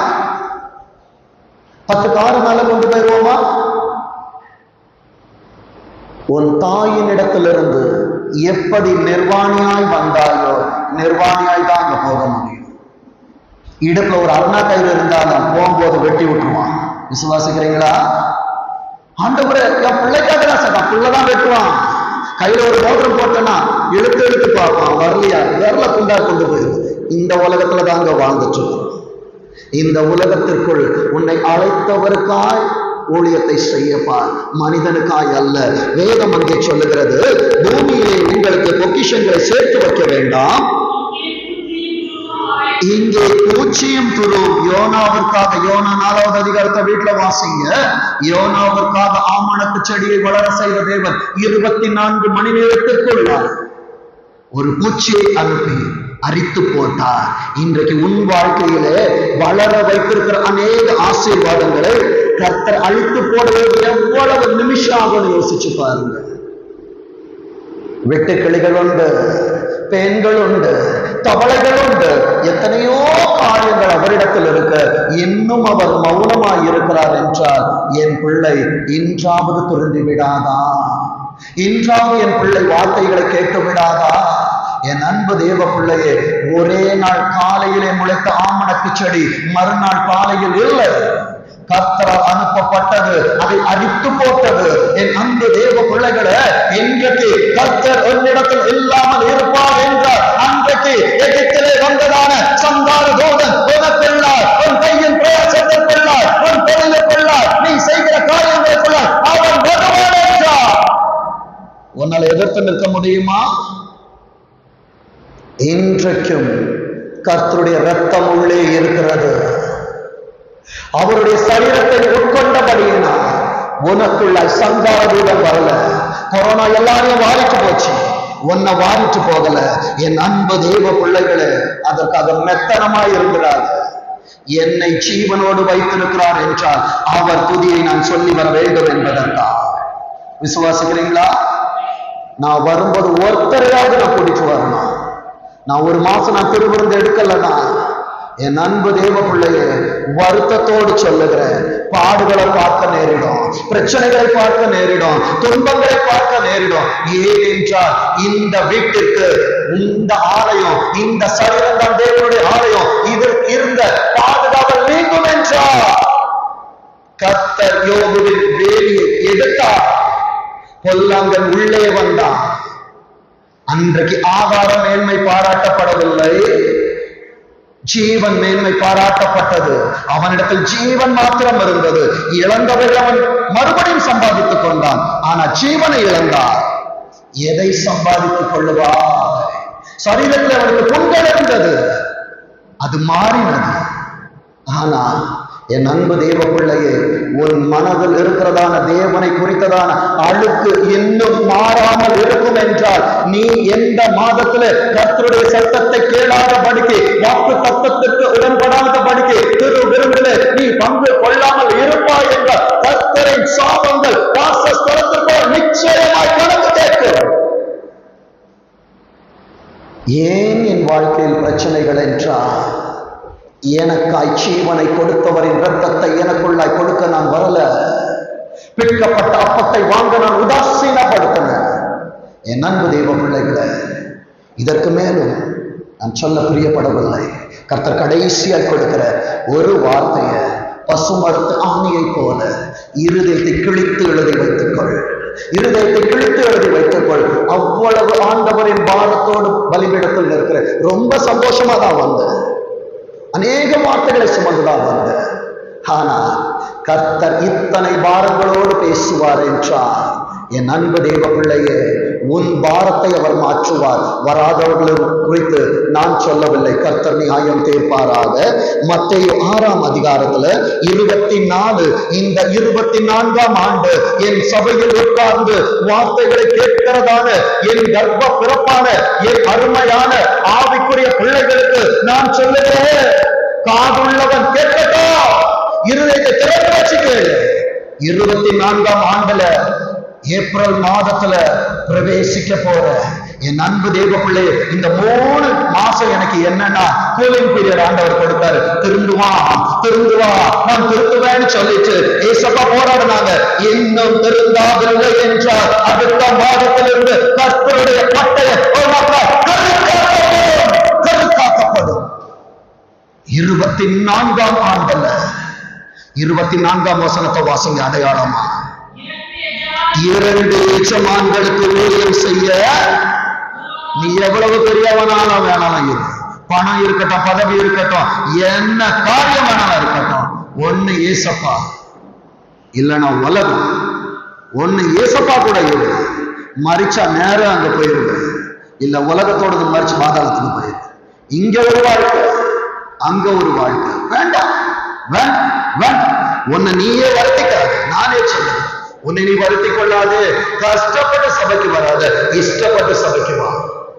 பத்து காரு மேல கொண்டு போயிருவோமா உன் தாயின் இடத்திலிருந்து எப்படி நிர்வாணியாய் வந்தாயோ நிர்வாணியாய் தான் அங்க போக முடியும் இடுப்புல ஒரு அருணா கயிறு இருந்தாலும் போகும்போது வெட்டி விட்டுருவான் விசுவாசிக்கிறீங்களா ஆண்டவரே என் பிள்ளைக்காக தான் சார் பிள்ளைதான் வெட்டுவான் கையில ஒரு மோதிரம் போட்டேன்னா இழுத்து இழுத்து பார்ப்பான் வரலையா விரல குண்டா கொண்டு போயிடும் இந்த உலகத்துல தாங்க வாழ்ந்துட்டு இருக்கோம். இந்த உலகத்திற்குள் உன்னை அழைத்தவருக்காய் ஊழியத்தை செய்யப்பார் மனிதனுக்காய் அல்ல வேதம் அங்கே சொல்லுகிறது பூமியிலே உங்களுக்கு பொக்கிஷங்களை சேர்த்து வைக்க வேண்டாம் இங்கே பூச்சியும் துரும் யோனாவிற்காக யோனா நாலாவது அதிகாரத்தை வீட்டுல வாசிங்க யோனாவிற்காக ஆமணக்கு செடியை வளர செய்த தேவன் இருபத்தி நான்கு மணி நேரத்திற்குள்ளார் ஒரு பூச்சியை அனுப்பி அரித்து போட்டார் இன்றைக்கு உன் வாழ்க்கையிலே வளர வைத்திருக்கிற அநேக ஆசீர்வாதங்களை கர்த்தர் அழித்து போடுவது எவ்வளவு நிமிஷம் ஆகும்னு யோசிச்சு பாருங்க வெட்டுக்கிளிகள் உண்டு பெண்கள் உண்டு தவளைகள் உண்டு எத்தனையோ காரியங்கள் அவரிடத்தில் இருக்க இன்னும் அவர் மௌனமாய் இருக்கிறார் என்றால் என் பிள்ளை இன்றாவது துறந்து விடாதா இன்றாவது என் பிள்ளை வார்த்தைகளை கேட்டு விடாதா என் அன்பு தேவ பிள்ளையே ஒரே நாள் காலையிலே முளைத்த ஆமணக்கு செடி மறுநாள் காலையில் இல்லை கர்த்தரால் அனுப்பப்பட்டது அதை அடித்து போட்டது என் அன்பு தேவ பிள்ளைகளே இன்றைக்கு கர்த்தர் உன்னிடத்தில் இல்லாமல் இருப்பார் என்றார் அன்றைக்கு எகிப்திலே வந்ததான சந்தார தூதன் உனக்குள்ளார் உன் கையின் பிரயாசத்திற்குள்ளார் உன் தொழிலுக்குள்ளார் நீ செய்கிற காரியங்களுக்குள்ளார் அவன் வருவான் என்றார் உன்னால் எதிர்த்து நிற்க முடியுமா இன்றைக்கும் கர்த்தருடைய ரத்தம் உள்ளே இருக்கிறது அவருடைய சரீரத்தை உட்கொண்டபடியினால் உனக்குள்ள சங்கார தூரம் வரல கொரோனா எல்லாரையும் வாரிட்டு போச்சு உன்னை வாரிட்டு போகல என் அன்பு தெய்வ பிள்ளைகளே அதற்காக மெத்தனமாய் இருக்கிறார் என்னை ஜீவனோடு வைத்திருக்கிறார் என்றால் அவர் துதியை நான் சொல்லி வர வேண்டும் என்பதற்கா விசுவாசிக்கிறீங்களா நான் வரும்போது ஒருத்தரையாவது நான் கூட்டிட்டு வரணும் நான் ஒரு மாசம் நான் திருவிருந்து எடுக்கலன்னா என் அன்பு தேவ பிள்ளையே வருத்தத்தோடு சொல்லுகிறேன் பாடுகளை பார்க்க நேரிடும் பிரச்சனைகளை பார்க்க நேரிடும் துன்பங்களை பார்க்க நேரிடும் ஏன் என்றால் இந்த வீட்டிற்கு இந்த ஆலயம் இந்த சரீரம் தான் தேவனுடைய ஆலயம் இதற்கு இருந்த பாதுகாவல் நீங்கும் என்றார் கர்த்தர் யோகுவின் வேலியை எடுத்தார் பொல்லாங்கன் உள்ளே வந்தான் அன்றைக்கு ஆகார மேன்மை பாராட்டப்படவில்லை ஜீவன் மேன்மை பாராட்டப்பட்டது அவனிடத்தில் ஜீவன் மாத்திரம் இருந்தது இழந்தவை அவன் மறுபடியும் சம்பாதித்துக் கொண்டான் ஆனா ஜீவனை இழந்தான் எதை சம்பாதித்துக் கொள்ளுவார் சரீரத்தில் அவனுக்கு புண்கள் இருந்தது அது மாறினது ஆனால் என் அன்பு தேவ பிள்ளையே உன் மனதில் இருக்கிறதான தேவனை குறித்ததான அழுக்கு இன்னும் மாறாமல் இருக்கும் என்றால் நீ எந்த மாதத்துல கர்த்தருடைய சத்தத்தை கேளாத படிக்கு வாக்கு தத்தத்திற்கு உடன்படாத படிக்கு திரு விரும்பில நீ பங்கு கொள்ளாமல் இருப்பாய் என்ற கர்த்தரின் சாபங்கள் வாசஸ்தலத்திற்கு நிச்சயமாய் கணக்கு கேட்கும் ஏன் என் வாழ்க்கையில் பிரச்சனைகள் என்றால் எனக்காய் ஜீவனை கொடுத்தவரின் ரத்தத்தை எனக்குள்ளாய் கொடுக்க நான் வரல பிற்கப்பட்ட அப்பத்தை வாங்க நான் உதாசீனப்படுத்தினேன் என் அன்பு தெய்வ பிள்ளைகளை இதற்கு மேலும் நான் சொல்ல பிரியப்படவில்லை கர்த்தர் கடைசியாய் கொடுக்கிற ஒரு வார்த்தையை பசுமரத்து ஆணியை போல இருதயத்தை கிழித்து எழுதி வைத்துக்கொள் இருதயத்தை கிழித்து எழுதி வைத்துக்கொள் அவ்வளவு ஆண்டவரின் பாரத்தோடு பலிபீடத்தில் இருக்கிற ரொம்ப சந்தோஷமா தான் வந்தேன் அநேக வார்த்தைகளை சுமந்துதான் வந்த ஆனா கர்த்தர் இத்தனை பாரங்களோடு பேசுவார் என்றார் என் அன்பு தேவ பிள்ளையே உன் பாரத்தை அவர் மாற்றுவார் வராதவர்களும் குறித்து நான் சொல்லவில்லை கர்த்தர் நியாயம் தீர்ப்பாராக மத்திய ஆறாம் அதிகாரத்துல இருபத்தி நாலு இந்த இருபத்தி நான்காம் ஆண்டு என் சபையில் உட்கார்ந்து வார்த்தைகளை கேட்கிறதான என் கர்ப்ப பிறப்பான என் அருமையான ஆவிக்குரிய பிள்ளைகளுக்கு நான் சொல்லுகிறேன் காதுள்ளவன் கேட்கட்டும் இருதயத்தை திறந்து வச்சு கேளு இருபத்தி நான்காம் ஆண்டுல ஏப்ரல் மாதத்துல பிரவேசிக்க போற என் அன்பு தேவ பிள்ளை இந்த மூணு மாசம் எனக்கு என்னன்னா கூலிங் பீரியட் ஆண்டவர் கொடுத்தாரு திருந்து வா திருந்து வா நான் திருந்துவேன்னு சொல்லிட்டு ஏசப்பா போராடினாங்க இன்னும் திருந்தாவில்லை என்றால் அடுத்த மாதத்திலிருந்து கர்த்தருடைய பட்டயம் கருக்காக்கப்படும் கருக்காக்கப்படும் இருபத்தி நான்காம் ஆண்டுல இருபத்தி நான்காம் வசனத்தை வாசிங்க அடையாளமா இரண்டு எஜமான்களுக்கு ஊழியம் செய்ய நீ எவ்வளவு பெரியவனாலும் வேணாலும் இரு பணம் இருக்கட்டும் பதவி இருக்கட்டும் என்ன காரியம் வேணாலும் இருக்கட்டும் ஒண்ணு ஏசப்பா இல்லைன்னா உலகம் ஒண்ணு ஏசப்பா கூட இரு மறிச்சா நேரம் அங்க போயிருது இல்ல உலகத்தோடது மறிச்சு பாதாளத்துக்கு போயிரு இங்க ஒரு வாழ்க்கை அங்க ஒரு வாழ்க்கை வேண்டாம் வேண்டாம் வேண்டாம் உன்னை நீயே வருத்திக்காத நானே சொல்லுறேன் உன்னை நீ வருத்தி கொள்ளாது கஷ்டப்பட்ட சபைக்கு வராத இஷ்டப்பட்ட சபைக்கு வா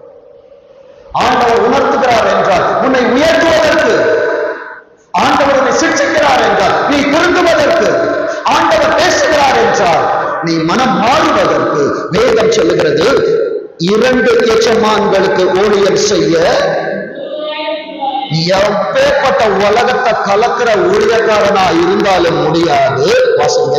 ஆண்டவர் உணர்த்துகிறார் என்றால் உன்னை உயர்த்துவதற்கு ஆண்டவர் உன்னை சிக்ஷிக்கிறார் என்றால் நீ திருந்துவதற்கு ஆண்டவர் பேசுகிறார் என்றால் நீ மனம் மாறுவதற்கு வேதம் சொல்லுகிறது இரண்டு எஜமான்களுக்கு ஊழியம் செய்ய நீ எப்பேற்பட்ட உலகத்தை கலக்கிற ஊழியக்காரனா இருந்தாலும் முடியாது வாசங்க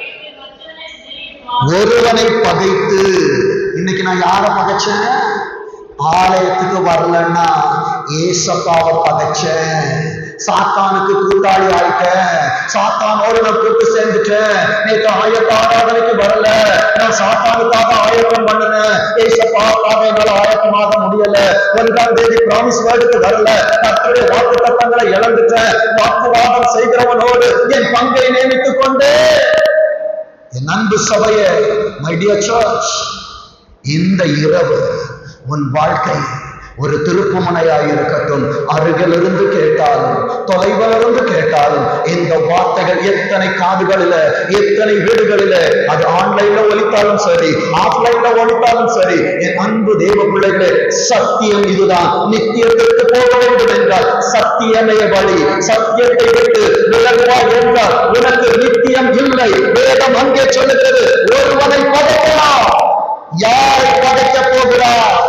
ஒருவனை பகைத்து இன்னைக்கு நான் யார பகைச்சேன் ஆலயத்துக்கு வரலன்னா ஏசப்பாவை பகைச்சேன் சாத்தானுக்கு கூட்டாளி ஆயிட்டேன் சாத்தானோடு நான் கூட்டு சேர்ந்துட்டேன் நேற்று ஆயத்த ஆராதனைக்கு வரல நான் சாத்தானுக்காக ஆயத்தம் பண்ணினேன் ஏசப்பாவுக்காக என்னால ஆயத்தமாக முடியல ஒன்றாம் தேதி பிராமிஸ் வேர்டுக்கு வரல கர்த்தருடைய வாக்கு தத்தங்களை இழந்துட்டேன் வாக்குவாதம் செய்கிறவனோடு என் பங்கை நியமித்துக் கொண்டு என் அன்பு சபையே மை டியர் சர்ச் இந்த இரவு உன் வாழ்க்கை ஒரு திருப்புமுனையாய் இருக்கட்டும் அருகிலிருந்து கேட்டாலும் தொலைவிலிருந்து கேட்டாலும் இந்த வார்த்தைகள் எத்தனை காதுகளில எத்தனை வீடுகளில அது ஆன்லைன்ல ஒலித்தாலும் சரி ஆஃப்லைன்ல ஒலித்தாலும் சரி என் அன்பு தேவ பிள்ளைகளே சத்தியம் இதுதான் நித்தியத்திற்கு போக வேண்டும் என்றால் சத்தியமே வழி சத்தியத்தை விட்டு விலகுவாய் என்றால் உனக்கு நித்தியம் இல்லை வேதம் அங்கே சொல்லுகிறது ஒருவனை பதக்கலாம் யாரை படைக்க போகிறார்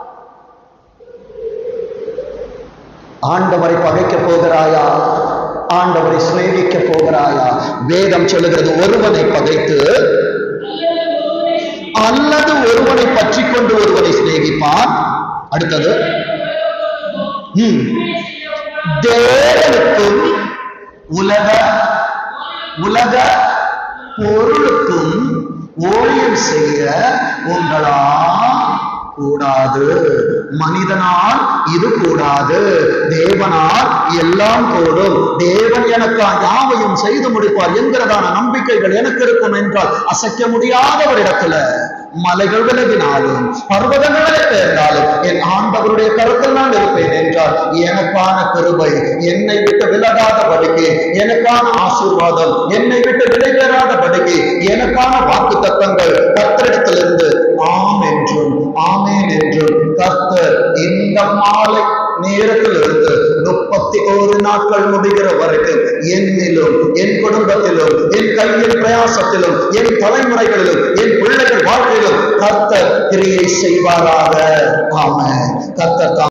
ஆண்டவரை பகைக்க போகிறாயா ஆண்டவரை சிநேகிக்க போகிறாயா வேதம் சொல்லுகிறது ஒருவனை பகைத்து அல்லது ஒருவனை பற்றி கொண்டு ஒருவனை சிநேகிப்பான் அடுத்தது ம். தேவனுக்கும் உலக உலக பொருளுக்கும் ஊழியம் செய்ய உங்களால் கூடாது மனிதனால் இது கூடாது தேவனால் எல்லாம் கூடும் தேவன் எனக்கா யாவையும் செய்து முடிப்பார் என்கிறதான நம்பிக்கைகள் எனக்கு இருக்கும் என்றால் அசைக்க முடியாத ஒரு இடத்துல மலைகள் விலகினாலும் பர்வதங்கள் பெயர்ந்தாலும் என் ஆண்டவருடைய கருத்தில் நான் இருப்பேன் என்றால் எனக்கான கிருபை என்னை விட்டு விலகாதபடிக்கு எனக்கான ஆசீர்வாதம் என்னை விட்டு விடைபெறாதபடிக்கு எனக்கான வாக்கு தத்தங்கள் கர்த்தரிடத்திலிருந்து ஆம் என்றும் ஆமேன் என்றும் கர்த்தர் இந்த மாலை நேரத்தில் இருந்து முப்பத்தி ஒரு நாட்கள் முடிகிற வரைக்கும் என்னிலும் என் குடும்பத்திலும் என் கையில் பிரயாசத்திலும் என் தலைமுறைகளிலும் என் பிள்ளைகள் வாழ்க்கையிலும் கர்த்தர் கிரியை செய்வாராக ஆமென் கர்த்தர் தாம்